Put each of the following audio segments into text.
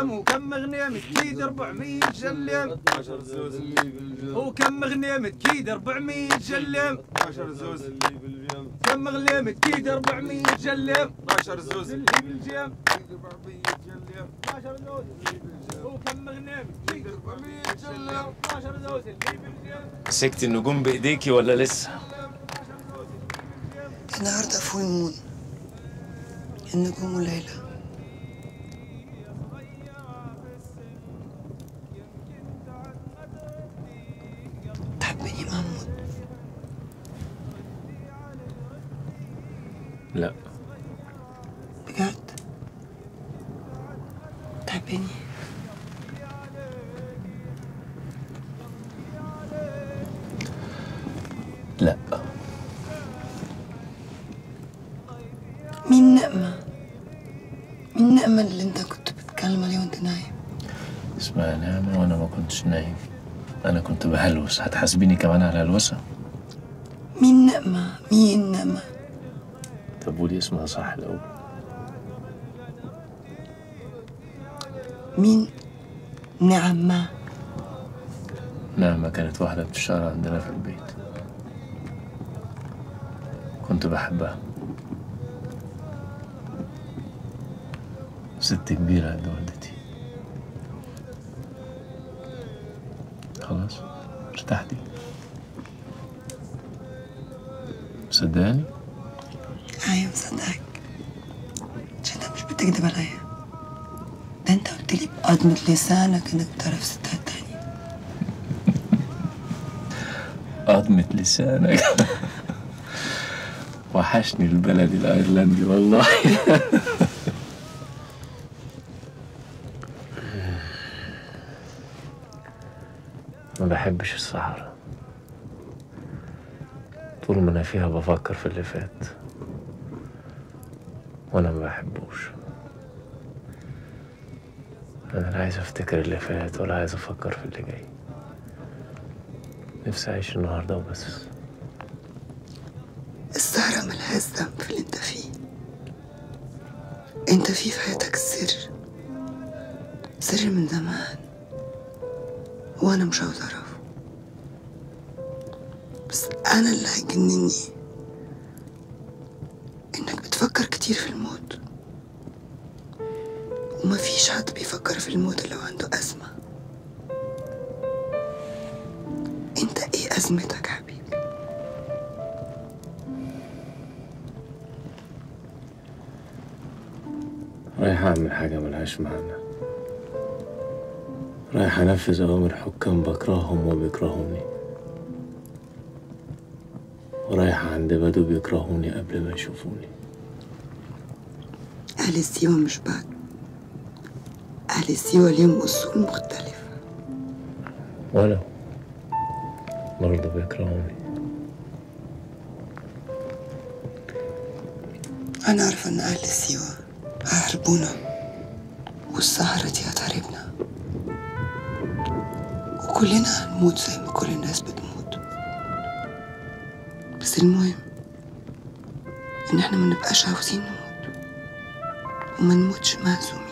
جلم وكم غنيمة كيد 400 جلم 12 زوز اللي بالجنب وكم غنيمة كيد 400 جلم 12 زوز اللي بالجنب كم غنيمة كيد 400 جلم 12 زوز اللي بالجيم 400 جليم 12 زوز وكم غنيمة كيد 400 جلم 12 زوز اللي بالجيم مسكت النجوم بايديكي ولا لسه؟ النهارده فول مون النجوم وليلى تحبني محمود لا بجد تحبني لا مين نقمة مين نقمة اللي انت كنت بتتكلم عليه وانت نايم اسمها نعمة وانا ما كنتش نايم انا كنت بهلوس هتحاسبيني كمان على الهلوسة مين نقمة مين نقمة طب قولي اسمها صح الاول مين نعمة نعمة كانت واحدة بتشتغل عندنا في البيت كنت بحبها ست كبيرة قد والدتي خلاص ارتحتي صدقني ايوه مصدقك عشان انت مش بتكذب عليا ده انت قلت لي بقضمة لسانك انك بتعرف ستات تانية قضمة لسانك وحشني البلد الايرلندي والله ما بحبش الصحراء طول ما انا فيها بفكر في اللي فات وانا ما بحبوش انا لا عايز افتكر اللي فات ولا عايز افكر في اللي جاي نفسي اعيش النهارده وبس السهرة ملهاش ذنب في اللي انت فيه انت في في حياتك سر سر من زمان وانا مش عاوز اعرفه بس انا اللي هيجنني انك بتفكر كتير في الموت ومفيش حد بيفكر في الموت الا وعنده ازمة انت ايه ازمتك يا حبيبي رايح أعمل حاجة ملهاش معنى رايح أنفذ أوامر حكام بكرههم وبيكرهوني ورايح عند بدو بيكرهوني قبل ما يشوفوني أهل سيوة مش بعد أهل سيوة ليهم أصول مختلفة ولو برضه بيكرهوني أنا عارفة إن أهل سيوة هيحاربونا والسهرة دي هتحاربنا وكلنا هنموت زي ما كل الناس بتموت بس المهم إن إحنا ما نبقاش عاوزين نموت وما نموتش مهزومين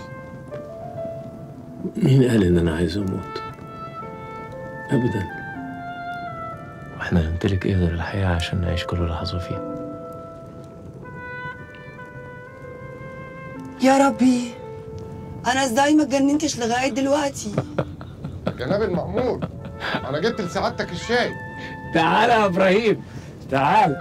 مين قال إن أنا عايز أموت؟ أبدا وإحنا نمتلك إيه غير الحياة عشان نعيش كل لحظة فيها يا ربي أنا إزاي ما اتجننتش لغاية دلوقتي جناب المأمور أنا جبت لسعادتك الشاي تعال يا إبراهيم تعال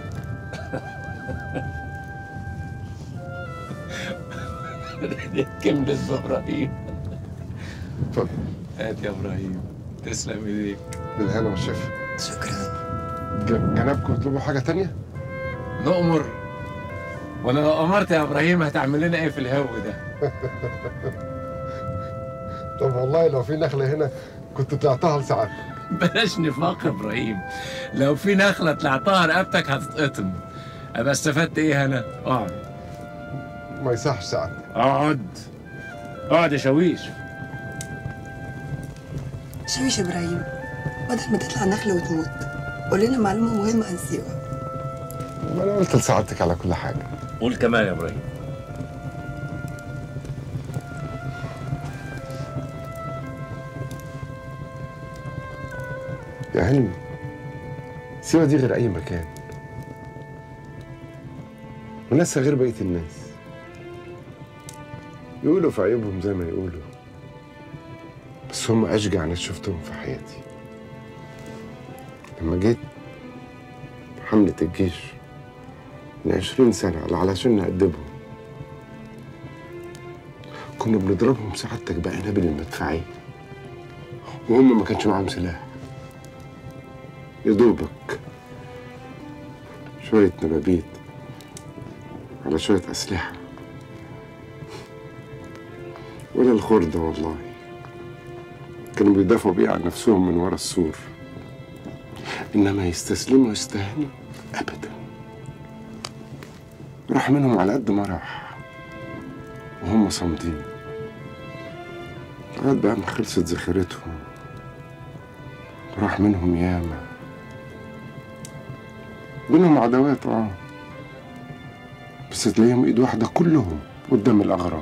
كملت بإبراهيم اتفضل هات يا إبراهيم تسلم إيديك بالهنا والشفا شكرا ج- جنابكم تطلبوا حاجة تانية؟ نؤمر وانا لو امرت يا ابراهيم هتعمل لنا ايه في الهو ده طب والله لو في نخلة هنا كنت طلعتها لسعادتك بلاش نفاق يا ابراهيم لو في نخله طلعتها رقبتك هتتقطم ابقى استفدت ايه انا اقعد ما يصحش سعادتك اقعد اقعد يا شويش شويش إبراهيم بدل ما تطلع نخلة وتموت قول لنا معلومة مهمة عن سيوة ما أنا قلت لسعادتك على كل حاجة قول كمان يا ابراهيم يا علمي سيوة دي غير أي مكان وناسها غير بقية الناس يقولوا في عيوبهم زي ما يقولوا بس هم أشجع ناس شفتهم في حياتي لما جيت حملة الجيش من عشرين سنة علشان نأدبهم كنا بنضربهم سعادتك بقنابل المدفعية وهم ما كانش معاهم سلاح يا دوبك شوية نبابيت على شوية أسلحة ولا الخردة والله كانوا بيدافعوا بيه عن نفسهم من ورا السور إنما يستسلموا يستهانوا أبدا راح منهم على قد ما راح وهم صامدين لغاية بقى ما خلصت ذخيرتهم راح منهم ياما بينهم عداوات اه بس تلاقيهم ايد واحدة كلهم قدام الأغراب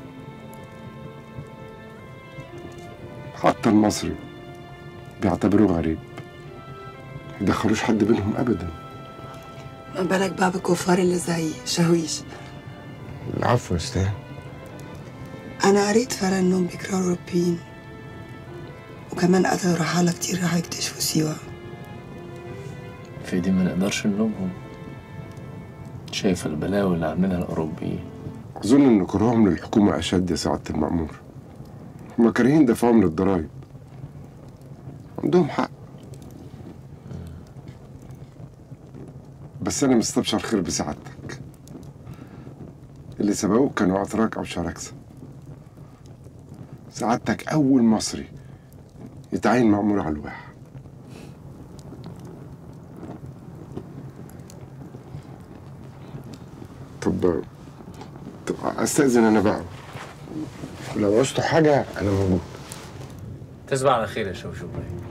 حتى المصري بيعتبروه غريب يدخلوش حد بينهم أبدا ما بالك بقى بالكفار اللي زي شاويش العفو يا استاذ أنا قريت فعلا إنهم بيكرهوا الأوروبيين وكمان قتلوا رحالة كتير راحوا يكتشفوا سيوة في دي ما نقدرش نلومهم شايف البلاوي اللي عاملينها الأوروبيين أظن إن كرههم للحكومة أشد يا سعادة المأمور هما كارهين دفعهم للضرايب عندهم حق بس أنا مستبشر خير بسعادتك اللي سبقوك كانوا أتراك أو شراكسة سعادتك أول مصري يتعين مأمور على الواحة طب طب استاذن انا بقى ولو عوزتوا حاجه انا موجود تصبح على خير يا شوشو